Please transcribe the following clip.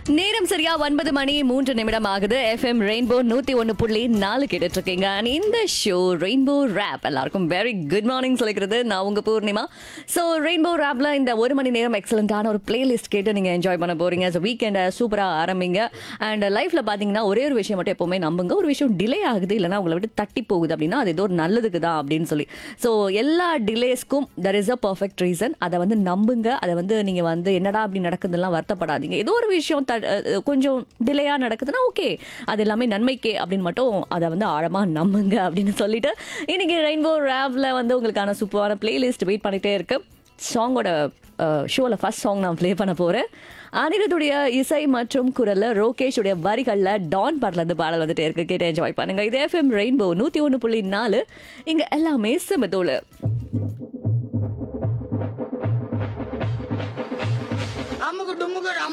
நேரம் சரியா ஒன்பது மணி மூன்று நிமிடம் ஆகுது எஃப்எம் ரெயின்போ நூத்தி ஒன்னு புள்ளி நாலு கேட்டுட்டு இருக்கீங்க And இந்த ஷோ ரெயின்போ ரேப் எல்லாருக்கும் வெரி குட் மார்னிங் சொல்லிக்கிறது நான் உங்க பூர்ணிமா ஸோ ரெயின்போ ரேப்ல இந்த ஒரு மணி நேரம் எக்ஸலண்டான ஒரு பிளேலிஸ்ட் கேட்டு நீங்க என்ஜாய் பண்ண போறீங்க ஸோ வீக்கெண்டை சூப்பரா ஆரம்பிங்க அண்ட் லைஃப்ல பாத்தீங்கன்னா ஒரே ஒரு விஷயம் மட்டும் எப்பவுமே நம்புங்க ஒரு விஷயம் டிலே ஆகுது இல்லைன்னா உங்களை விட்டு தட்டி போகுது அப்படின்னா அது ஏதோ ஒரு நல்லதுக்கு தான் அப்படின்னு சொல்லி ஸோ எல்லா டிலேஸ்க்கும் there is a perfect reason அதை வந்து நம்புங்க அதை வந்து நீங்க வந்து என்னடா அப்படி நடக்குதுலாம் வருத்தப்படாதீங்க ஏதோ ஒரு விஷயம் த- அஹ் கொஞ்சம் டிலேயா நடக்குதுன்னா ஓகே அது எல்லாமே நன்மைக்கே அப்படின்னு மட்டும் அதை வந்து ஆழமா நம்புங்க அப்படின்னு சொல்லிட்டு இன்னைக்கு ரெயின்போ ரேப்ல வந்து உங்களுக்கான சூப்பரான பிளேலிஸ்ட் வெயிட் பண்ணிட்டே இருக்கு சாங்கோட ஷோவில் ஃபர்ஸ்ட் சாங் நான் ப்ளே பண்ண போகிறேன் அனிருத்துடைய இசை மற்றும் குரல்ல ரோகேஷுடைய வரிகளில் டான் பாடல இருந்து பாடல் வந்துட்டே இருக்கு கேட்டு என்ஜாய் பண்ணுங்க இது எஃப்எம் ரெயின்போ நூற்றி ஒன்று புள்ளி நாலு இங்கே எல்லாமே செமத்தோடு